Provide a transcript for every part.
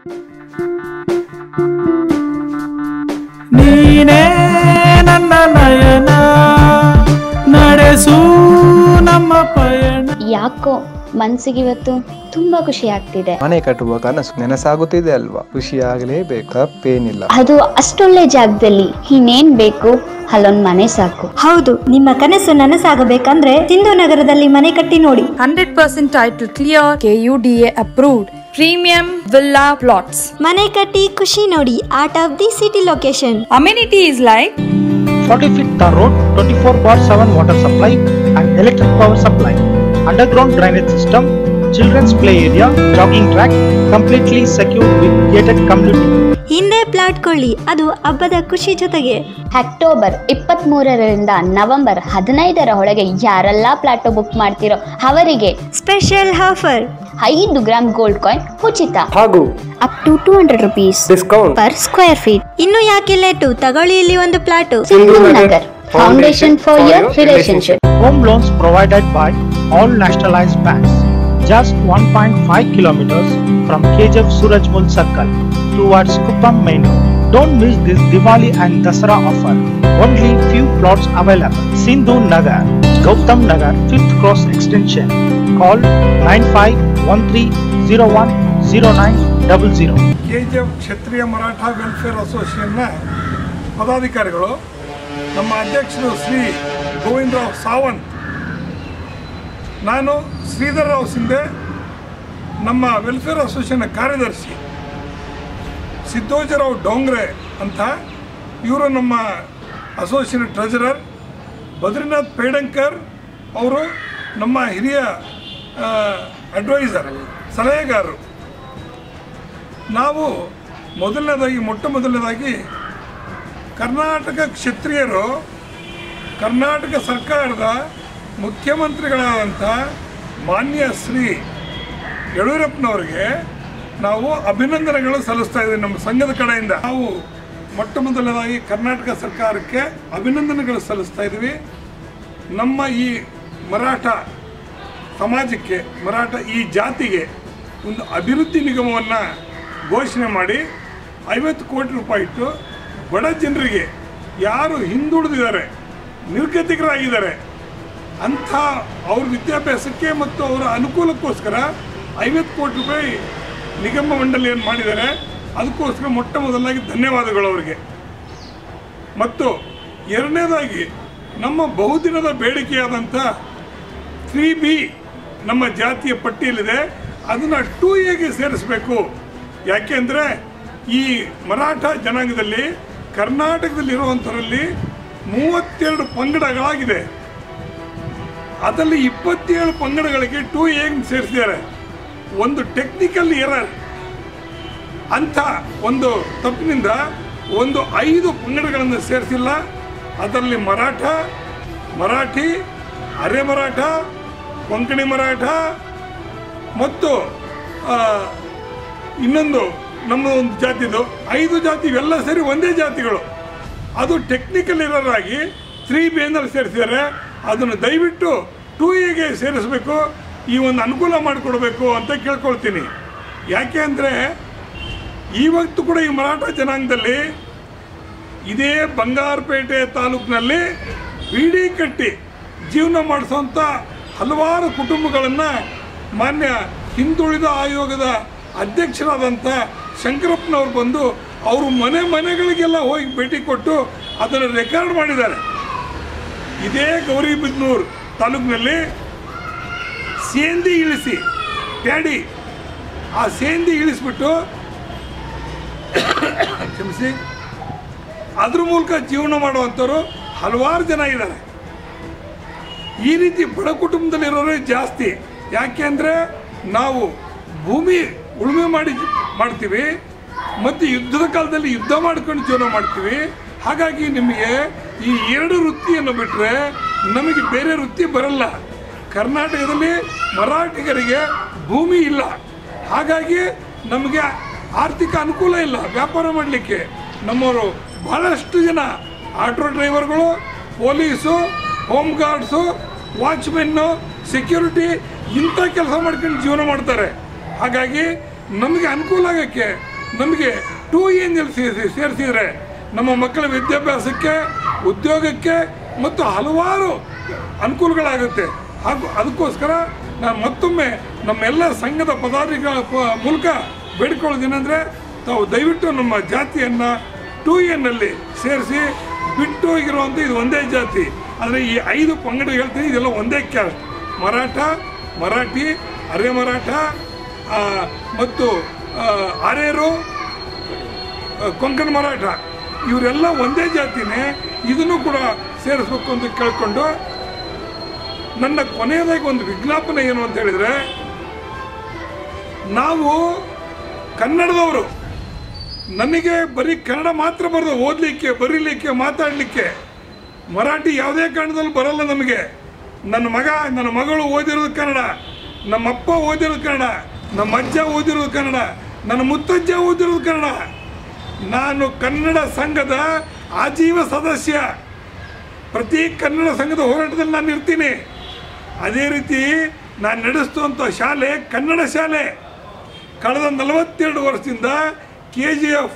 ನೀನೇ ನನ್ನ ನಯನ ನಡೆಸು ನಮ್ಮ ಪಯಣ ಯಾಕೋ ಮನ್ಸಿಗೆ ಇವತ್ತು ತುಂಬಾ ಖುಷಿ ಆಗ್ತಿದೆ ಮನೆ ಕಟ್ಟುವ ಕನಸು ನೆನಸಾಗುತ್ತಿದೆ ಅಲ್ವಾ ಖುಷಿ ಆಗಲೇಬೇಕು ತಪ್ಪೇನಿಲ್ಲ ಅದು ಅಷ್ಟೊಳ್ಳೆ ಜಾಗದಲ್ಲಿ ಇನ್ನೇನ್ ಬೇಕು ಅಲ್ಲೊಂದ್ ಮನೆ ಸಾಕು ಹೌದು ನಿಮ್ಮ ಕನಸು ನನಸಾಗಬೇಕಂದ್ರೆ ಸಿಂಧು ನಗರದಲ್ಲಿ ಮನೆ ಕಟ್ಟಿ ನೋಡಿ 100% title clear, KUDA approved. Premium villa plots. ಮನೆ ಕಟ್ಟಿ ಖುಷಿ ನೋಡಿ art of the city location Amenities like 40 feet tar road, 24 bar 7 water supply and electric power supply, underground drainage system, children's play area, jogging track, completely secured with gated community. ಹಿಂದೆ plot ಕೊಳ್ಳಿ ಅದು ಹಬ್ಬದ ಖುಷಿ ಜೊತೆಗೆ October ಇಪ್ಪತ್ತ್ ಮೂರರಿಂದ November ಹದಿನೈದರ ಒಳಗೆ ಯಾರೆಲ್ಲ ಪ್ಲಾಟೋ ಬುಕ್ ಮಾಡ್ತಿರೋ ಅವರಿಗೆ ಸ್ಪೆಷಲ್ ಆಫರ್ ಐದು ಗ್ರಾಮ್ ಗೋಲ್ಡ್ ಕಾಯಿನ್ ಉಚಿತ ಹಾಗೂ up to two hundred rupees discount per square feet ಇನ್ನು ಯಾಕೆ ಲೇಟು ತಗೊಳ್ಳಿ ಇಲ್ಲಿ ಒಂದು plot Sindhu Nagar foundation for your relationship Home loans provided by all nationalized banks. Just 1.5 kilometers from KJF Surajmul Circle towards Kuppam Main Road. Don't miss this Diwali and Dasara offer. Only few plots available. Sindhu Nagar, Gautam Nagar, 5th Cross Extension. Call 9513010900. K G F Kshatriya Maratha welfare ಅಸೋಸಿಯೇಷನ್ನ ಪದಾಧಿಕಾರಿಗಳು ನಮ್ಮ ಅಧ್ಯಕ್ಷರು ಶ್ರೀ ಗೋವಿಂದರಾವ್ ಸಾವಂತ್ ನಾನು ಶ್ರೀಧರ್ ರಾವ್ ಸಿಂಧೆ ನಮ್ಮ welfare ಅಸೋಸಿಯೇಷನ್ನ ಕಾರ್ಯದರ್ಶಿ ಸಿದ್ದೋಜರಾವ್ ಡೋಂಗ್ರೆ ಅಂತ ಇವರು ನಮ್ಮ ಅಸೋಸಿಯೇಷನ್ ಟ್ರೆಜರರ್ ಬದ್ರಿನಾಥ್ ಪೇಡಂಕರ್ ಅವರು ನಮ್ಮ ಹಿರಿಯ ಅಡ್ವೈಸರ್ ಸಲಹೆಗಾರರು ನಾವು ಮೊದಲನೇದಾಗಿ ಮೊಟ್ಟ ಮೊದಲನೇದಾಗಿ ಕರ್ನಾಟಕ ಕ್ಷತ್ರಿಯರು ಕರ್ನಾಟಕ ಸರ್ಕಾರದ ಮುಖ್ಯಮಂತ್ರಿಗಳಾದಂಥ ಮಾನ್ಯ ಶ್ರೀ ಯಡಿಯೂರಪ್ಪನವರಿಗೆ ನಾವು ಅಭಿನಂದನೆಗಳು ಸಲ್ಲಿಸ್ತಾ ಇದ್ದೀವಿ ನಮ್ಮ ಸಂಘದ ಕಡೆಯಿಂದ ನಾವು ಮೊಟ್ಟ ಮೊದಲನೇದಾಗಿ ಕರ್ನಾಟಕ ಸರ್ಕಾರಕ್ಕೆ ಅಭಿನಂದನೆಗಳು ಸಲ್ಲಿಸ್ತಾ ಇದ್ದೀವಿ ನಮ್ಮ ಈ ಮರಾಠ ಸಮಾಜಕ್ಕೆ ಮರಾಠ ಈ ಜಾತಿಗೆ ಒಂದು ಅಭಿವೃದ್ಧಿ ನಿಗಮವನ್ನು ಘೋಷಣೆ ಮಾಡಿ ಐವತ್ತು ಕೋಟಿ ರೂಪಾಯಿ ಇಟ್ಟು ಬಡ ಜನರಿಗೆ ಯಾರು ಹಿಂದುಳಿದಿದ್ದಾರೆ ನಿರ್ಗತಿಕರಾಗಿದ್ದಾರೆ ಅಂಥ ಅವ್ರ ವಿದ್ಯಾಭ್ಯಾಸಕ್ಕೆ ಮತ್ತು ಅವರ ಅನುಕೂಲಕ್ಕೋಸ್ಕರ ಐವತ್ತು ಕೋಟಿ ರೂಪಾಯಿ ನಿಗಮ ಮಂಡಳಿಯನ್ನು ಮಾಡಿದ್ದಾರೆ ಅದಕ್ಕೋಸ್ಕರ ಮೊಟ್ಟ ಮೊದಲಾಗಿ ಧನ್ಯವಾದಗಳು ಅವರಿಗೆ ಮತ್ತು ಎರಡನೇದಾಗಿ ನಮ್ಮ ಬಹುದಿನದ ಬೇಡಿಕೆಯಾದಂಥ ತ್ರೀ ಬಿ ನಮ್ಮ ಜಾತಿಯ ಪಟ್ಟಿಯಲ್ಲಿದೆ ಅದನ್ನು ಟೂ ಎಗೆ ಸೇರಿಸಬೇಕು ಯಾಕೆಂದರೆ ಈ ಮರಾಠ ಜನಾಂಗದಲ್ಲಿ ಕರ್ನಾಟಕದಲ್ಲಿರುವಂಥವರಲ್ಲಿ ಮೂವತ್ತೆರಡು ಪಂಗಡಗಳಾಗಿದೆ ಅದರಲ್ಲಿ ಇಪ್ಪತ್ತೇಳು ಪಂಗಡಗಳಿಗೆ ಟೂ ಎಗೆ ಸೇರಿಸಿದ್ದಾರೆ ಒಂದು ಟೆಕ್ನಿಕಲ್ ಎರರ್ ಅಂಥ ಒಂದು ತಪ್ಪಿನಿಂದ ಒಂದು ಐದು ಪಂಗಡಗಳನ್ನು ಸೇರಿಸಿಲ್ಲ ಅದರಲ್ಲಿ ಮರಾಠ ಮರಾಠಿ ಅರೆ ಮರಾಠ ಕೊಂಕಣಿ ಮರಾಠ ಮತ್ತು ಆ, ಇನ್ನೊಂದು ನಮ್ಮ ಒಂದು ಜಾತಿದು ಐದು ಜಾತಿ ಇವೆಲ್ಲ ಸೇರಿ ಒಂದೇ ಜಾತಿಗಳು ಅದು ಟೆಕ್ನಿಕಲ್ ಎರರ್ ಆಗಿ ತ್ರೀ ಬಿ ಎನ್ನಲ್ಲಿ ಸೇರಿಸಿದ್ದಾರೆ ಅದನ್ನು ದಯವಿಟ್ಟು ಟೂ ಎಗೆ ಸೇರಿಸಬೇಕು ಈ ಒಂದು ಅನುಕೂಲ ಮಾಡಿಕೊಡ್ಬೇಕು ಅಂತ ಕೇಳ್ಕೊಳ್ತೀನಿ ಯಾಕೆ ಅಂದರೆ ಇವತ್ತು ಕೂಡ ಈ ಮರಾಠ ಜನಾಂಗದಲ್ಲಿ ಇದೇ ಬಂಗಾರಪೇಟೆ ತಾಲೂಕಿನಲ್ಲಿ ಬೀಡಿ ಕಟ್ಟಿ ಜೀವನ ಮಾಡಿಸೋಂಥ ಹಲವಾರು ಕುಟುಂಬಗಳನ್ನು ಮಾನ್ಯ ಹಿಂದುಳಿದ ಆಯೋಗದ ಅಧ್ಯಕ್ಷರಾದಂಥ ಶಂಕರಪ್ಪನವ್ರು ಬಂದು ಅವರು ಮನೆ ಮನೆಗಳಿಗೆಲ್ಲ ಹೋಗಿ ಭೇಟಿ ಕೊಟ್ಟು ಅದನ್ನು ರೆಕಾರ್ಡ್ ಮಾಡಿದ್ದಾರೆ ಇದೇ ಗೌರಿಬಿದ್ನೂರು ತಾಲೂಕಿನಲ್ಲಿ ಸೇಂದಿ ಇಳಿಸಿ ಪ್ಯಾಡಿ ಆ ಸೇಂದಿ ಇಳಿಸ್ಬಿಟ್ಟು ಕ್ಷಮಿಸಿ ಅದ್ರ ಮೂಲಕ ಜೀವನ ಮಾಡುವಂಥವ್ರು ಹಲವಾರು ಜನ ಇದ್ದಾರೆ ಈ ರೀತಿ ಬಡ ಕುಟುಂಬದಲ್ಲಿರೋರೇ ಜಾಸ್ತಿ ಯಾಕೆ ಅಂದರೆ ನಾವು ಭೂಮಿ ಉಳುಮೆ ಮಾಡಿ ಮಾಡ್ತೀವಿ ಮತ್ತು ಯುದ್ಧದ ಕಾಲದಲ್ಲಿ ಯುದ್ಧ ಮಾಡ್ಕೊಂಡು ಜೀವನ ಮಾಡ್ತೀವಿ ಹಾಗಾಗಿ ನಿಮಗೆ ಈ ಎರಡು ವೃತ್ತಿಯನ್ನು ಬಿಟ್ಟರೆ ನಮಗೆ ಬೇರೆ ವೃತ್ತಿ ಬರಲ್ಲ ಕರ್ನಾಟಕದಲ್ಲಿ ಮರಾಠಿಗರಿಗೆ ಭೂಮಿ ಇಲ್ಲ ಹಾಗಾಗಿ ನಮಗೆ ಆರ್ಥಿಕ ಅನುಕೂಲ ಇಲ್ಲ ವ್ಯಾಪಾರ ಮಾಡಲಿಕ್ಕೆ ನಮ್ಮವರು ಬಹಳಷ್ಟು ಜನ ಆಟೋ ಡ್ರೈವರ್ಗಳು police home guards watchmen security ಇಂಥ ಕೆಲಸ ಮಾಡ್ಕೊಂಡು ಜೀವನ ಮಾಡ್ತಾರೆ ಹಾಗಾಗಿ ನಮಗೆ ಅನುಕೂಲ ಆಗೋಕ್ಕೆ ನಮಗೆ ಟೂ ಎನ್ ಸೇರಿಸಿ ಸೇರಿಸಿದರೆ ನಮ್ಮ ಮಕ್ಕಳ ವಿದ್ಯಾಭ್ಯಾಸಕ್ಕೆ ಉದ್ಯೋಗಕ್ಕೆ ಮತ್ತು ಹಲವಾರು ಅನುಕೂಲಗಳಾಗುತ್ತೆ ಹಾಗೂ ಅದಕ್ಕೋಸ್ಕರ ನಾನು ಮತ್ತೊಮ್ಮೆ ನಮ್ಮೆಲ್ಲ ಸಂಘದ ಪದಾಧಿಕಾರಿಗಳ ಪ- ಮೂಲಕ ಬೇಡಿಕೊಳ್ಳೋದೇನೆಂದರೆ ತಾವು ದಯವಿಟ್ಟು ನಮ್ಮ ಜಾತಿಯನ್ನು ಟೂ ಎನ್ನಲ್ಲಿ ಸೇರಿಸಿ ಬಿಟ್ಟು ಹೋಗಿರುವಂಥ ಇದು ಒಂದೇ ಜಾತಿ ಆದರೆ ಈ ಐದು ಪಂಗಡ ಹೇಳ್ತೀನಿ ಇದೆಲ್ಲ ಒಂದೇ ಕ್ಯಾಸ್ಟ್ ಮರಾಠ ಮರಾಠಿ ಅರೆ ಮರಾಠ ಆ, ಮತ್ತು ಆ, ಆರ್ಯರು ಆ, ಕೊಂಕಣ ಮರಾಠ ಇವರೆಲ್ಲ ಒಂದೇ ಜಾತಿನೇ ಇದನ್ನು ಕೂಡ ಸೇರಿಸ್ಬೇಕು ಅಂತ ಕೇಳ್ಕೊಂಡು ನನ್ನ ಕೊನೆಯದಾಗಿ ಒಂದು ವಿಜ್ಞಾಪನೆ ಏನು ಅಂತ ಹೇಳಿದರೆ ನಾವು ಕನ್ನಡದವರು ನನಗೆ ಬರೀ ಕನ್ನಡ ಮಾತ್ರ ಬರೋದು ಓದಲಿಕ್ಕೆ ಬರೀಲಿಕ್ಕೆ ಮಾತಾಡಲಿಕ್ಕೆ ಮರಾಠಿ ಯಾವುದೇ ಕಾರಣದಲ್ಲಿ ಬರಲ್ಲ ನಮಗೆ ನನ್ನ ಮಗ ನನ್ನ ಮಗಳು ಓದಿರೋದು ಕನ್ನಡ ನಮ್ಮಪ್ಪ ಓದಿರೋದು ಕನ್ನಡ ನಮ್ಮ ಅಜ್ಜ ಓದಿರೋದು ಕನ್ನಡ ನನ್ನ ಮುತ್ತಜ್ಜ ಓದಿರೋದು ಕನ್ನಡ ನಾನು ಕನ್ನಡ ಸಂಘದ ಆಜೀವ ಸದಸ್ಯ ಪ್ರತಿ ಕನ್ನಡ ಸಂಘದ ಹೋರಾಟದಲ್ಲಿ ನಾನು ಇರ್ತೀನಿ ಅದೇ ರೀತಿ ನಾನು ನಡೆಸುವಂಥ ಶಾಲೆ ಕನ್ನಡ ಶಾಲೆ ಕಳೆದ ನಲವತ್ತೆರಡು ವರ್ಷದಿಂದ ಕೆ ಜಿ ಎಫ್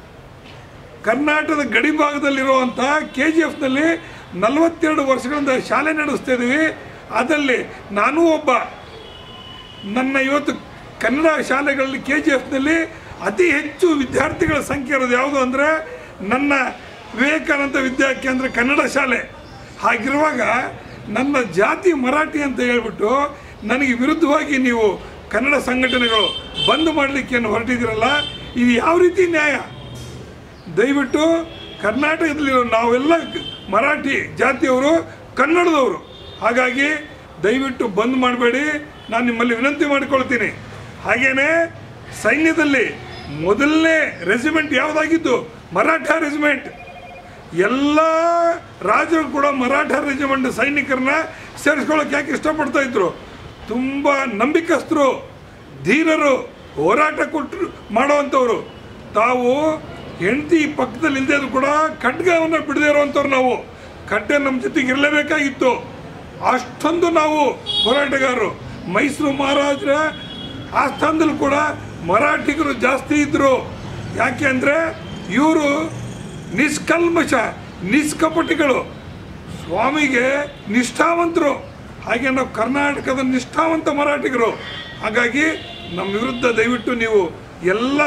ಕರ್ನಾಟಕದ ಗಡಿ ಭಾಗದಲ್ಲಿರುವಂಥ ಕೆ ಜಿ ಎಫ್ನಲ್ಲಿ ನಲವತ್ತೆರಡು ವರ್ಷಗಳಿಂದ ಶಾಲೆ ನಡೆಸ್ತಾ ಇದ್ದೀವಿ ಅದರಲ್ಲಿ ನಾನೂ ಒಬ್ಬ ನನ್ನ ಇವತ್ತು ಕನ್ನಡ ಶಾಲೆಗಳಲ್ಲಿ ಕೆ ಜಿ ಎಫ್ನಲ್ಲಿ ಅತಿ ಹೆಚ್ಚು ವಿದ್ಯಾರ್ಥಿಗಳ ಸಂಖ್ಯೆ ಇರೋದು ಯಾವುದು ಅಂದರೆ ನನ್ನ ವಿವೇಕಾನಂದ ವಿದ್ಯಾಕೇಂದ್ರ ಕನ್ನಡ ಶಾಲೆ ಹಾಗಿರುವಾಗ ನನ್ನ ಜಾತಿ ಮರಾಠಿ ಅಂತ ಹೇಳ್ಬಿಟ್ಟು ನನಗೆ ವಿರುದ್ಧವಾಗಿ ನೀವು ಕನ್ನಡ ಸಂಘಟನೆಗಳು ಬಂದ್ ಮಾಡಲಿಕ್ಕೆ ಏನು ಹೊರಟಿದ್ದೀರಲ್ಲ ಇದು ಯಾವ ರೀತಿ ನ್ಯಾಯ ದಯವಿಟ್ಟು ಕರ್ನಾಟಕದಲ್ಲಿರೋ ನಾವೆಲ್ಲ ಕ- ಮರಾಠಿ ಜಾತಿಯವರು ಕನ್ನಡದವರು ಹಾಗಾಗಿ ದಯವಿಟ್ಟು ಬಂದ್ ಮಾಡಬೇಡಿ ನಾನು ನಿಮ್ಮಲ್ಲಿ ವಿನಂತಿ ಮಾಡಿಕೊಳ್ತೀನಿ ಹಾಗೇನೆ ಸೈನ್ಯದಲ್ಲಿ ಮೊದಲನೇ ರೆಜಿಮೆಂಟ್ ಯಾವುದಾಗಿದ್ದು ಮರಾಠ ರೆಜಿಮೆಂಟ್ ಎಲ್ಲ ರಾಜರು ಕೂಡ ಮರಾಠ ರೆಜಿಮೆಂಟ್ ಸೈನಿಕರನ್ನ ಸೇರಿಸ್ಕೊಳ್ಳೋಕೆ ಯಾಕೆ ಇಷ್ಟಪಡ್ತಾ ಇದ್ರು ತುಂಬ ನಂಬಿಕಸ್ಥರು ಧೀರರು ಹೋರಾಟ ಕೊಟ್ಟು ಮಾಡುವಂಥವ್ರು ತಾವು ಹೆಂಡತಿ ಪಕ್ಕದಲ್ಲಿ ಇಲ್ಲದೆ ಕೂಡ ಖಡ್ಗವನ್ನು ಬಿಡದೇ ಇರುವಂಥವ್ರು ನಾವು ಖಡ್ಗ ನಮ್ಮ ಜೊತೆಗೆ ಇರಲೇಬೇಕಾಗಿತ್ತು ಅಷ್ಟೊಂದು ನಾವು ಹೋರಾಟಗಾರರು ಮೈಸೂರು ಮಹಾರಾಜರ ಆಸ್ಥಾನದಲ್ಲಿ ಕೂಡ ಮರಾಠಿಗರು ಜಾಸ್ತಿ ಇದ್ದರು ಯಾಕೆ ಅಂದರೆ ಇವರು ನಿಷ್ಕಲ್ಮಶ ನಿಷ್ಕಪಟಿಗಳು ಸ್ವಾಮಿಗೆ ನಿಷ್ಠಾವಂತರು ಹಾಗೆ ನಾವು ಕರ್ನಾಟಕದ ನಿಷ್ಠಾವಂತ ಮರಾಠಿಗರು ಹಾಗಾಗಿ ನಮ್ಮ ವಿರುದ್ಧ ದಯವಿಟ್ಟು ನೀವು ಎಲ್ಲ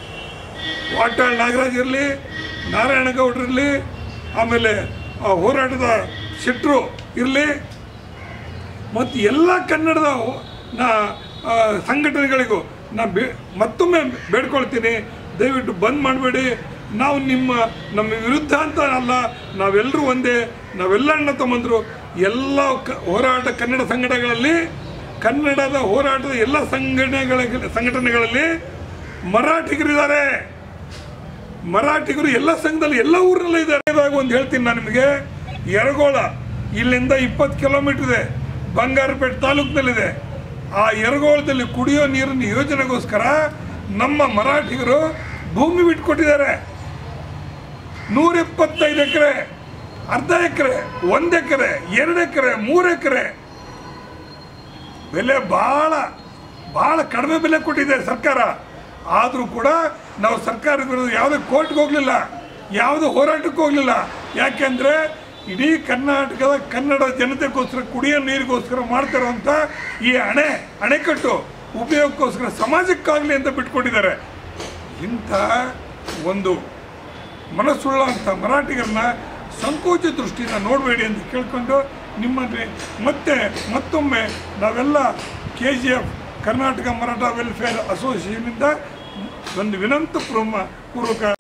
ವಾಟಾಳ್ ನಾಗರಾಜ್ ಇರಲಿ ನಾರಾಯಣಗೌಡರಿರಲಿ ಆಮೇಲೆ ಆ ಹೋರಾಟದ ಶೆಟ್ರು ಇರಲಿ ಮತ್ತು ಎಲ್ಲ ಕನ್ನಡದ ನಾ ಆ, ಸಂಘಟನೆಗಳಿಗೂ ನಾ ಬೇ ಮತ್ತೊಮ್ಮೆ ಬೇಡ್ಕೊಳ್ತೀನಿ ದಯವಿಟ್ಟು ಬಂದ್ ಮಾಡಬೇಡಿ ನಾವು ನಿಮ್ಮ ನಮ್ಮ ವಿರುದ್ಧ ಅಂತ ಅಲ್ಲ ನಾವೆಲ್ಲರೂ ಒಂದೇ ನಾವೆಲ್ಲ ಅಣ್ಣ ತಮ್ಮಂದರು ಎಲ್ಲ ಕ ಹೋರಾಟ ಕನ್ನಡ ಸಂಘಟನೆಗಳಲ್ಲಿ ಕನ್ನಡದ ಹೋರಾಟದ ಎಲ್ಲ ಸಂಘಟನೆಗಳ ಸಂಘಟನೆಗಳಲ್ಲಿ ಮರಾಠಿಗರಿದ್ದಾರೆ ಮರಾಠಿಗರು ಎಲ್ಲ ಸಂಘದಲ್ಲಿ ಎಲ್ಲ ಊರಲ್ಲೂ ಇದ್ದಾರೆ ಇದಾಗ ಒಂದು ಹೇಳ್ತೀನಿ ನಾನು ನಿಮಗೆ ಯರಗೋಳ ಇಲ್ಲಿಂದ ಇಪ್ಪತ್ತು ಕಿಲೋಮೀಟರ್ ಇದೆ ಬಂಗಾರಪೇಟೆ ತಾಲೂಕಿನಲ್ಲಿದೆ ಆ ಯರಗೋಳದಲ್ಲಿ ಕುಡಿಯೋ ನೀರಿನ ಯೋಜನೆಗೋಸ್ಕರ ನಮ್ಮ ಮರಾಠಿಗರು ಭೂಮಿ ಬಿಟ್ಕೊಟ್ಟಿದ್ದಾರೆ ನೂರ ಎಪ್ಪತ್ತೈದು ಎಕರೆ ಅರ್ಧ ಎಕರೆ ಒಂದು ಎಕರೆ ಎರಡು ಎಕರೆ ಮೂರು ಎಕರೆ ಬೆಲೆ ಭಾಳ ಭಾಳ ಕಡಿಮೆ ಬೆಲೆ ಕೊಟ್ಟಿದೆ ಸರ್ಕಾರ ಆದರೂ ಕೂಡ ನಾವು ಸರ್ಕಾರದ ವಿರುದ್ಧ ಯಾವುದೇ ಕೋರ್ಟ್ಗೆ ಹೋಗಲಿಲ್ಲ ಯಾವುದೇ ಹೋರಾಟಕ್ಕೆ ಹೋಗಲಿಲ್ಲ ಯಾಕೆಂದರೆ ಇಡೀ ಕರ್ನಾಟಕದ ಕನ್ನಡ ಜನತೆಗೋಸ್ಕರ ಕುಡಿಯೋ ನೀರಿಗೋಸ್ಕರ ಮಾಡ್ತಿರೋಂಥ ಈ ಅಣೆ ಅಣೆಕಟ್ಟು ಉಪಯೋಗಕ್ಕೋಸ್ಕರ ಸಮಾಜಕ್ಕಾಗಲಿ ಅಂತ ಬಿಟ್ಕೊಟ್ಟಿದ್ದಾರೆ ಇಂಥ ಒಂದು ಮನಸ್ಸುಳ್ಳ ಅಂತ ಮರಾಠಿಗರನ್ನ ಸಂಕೋಚ ದೃಷ್ಟಿಯಿಂದ ನೋಡಬೇಡಿ ಅಂತ ಕೇಳ್ಕೊಂಡು ನಿಮ್ಮಲ್ಲಿ ಮತ್ತೆ ಮತ್ತೊಮ್ಮೆ ನಾವೆಲ್ಲ K G F Karnataka Maratha welfare ಅಸೋಸಿಯೇಷನಿಂದ ಒಂದು ವಿನಂತ ಪೂರ್ವ ಪೂರ್ವಕ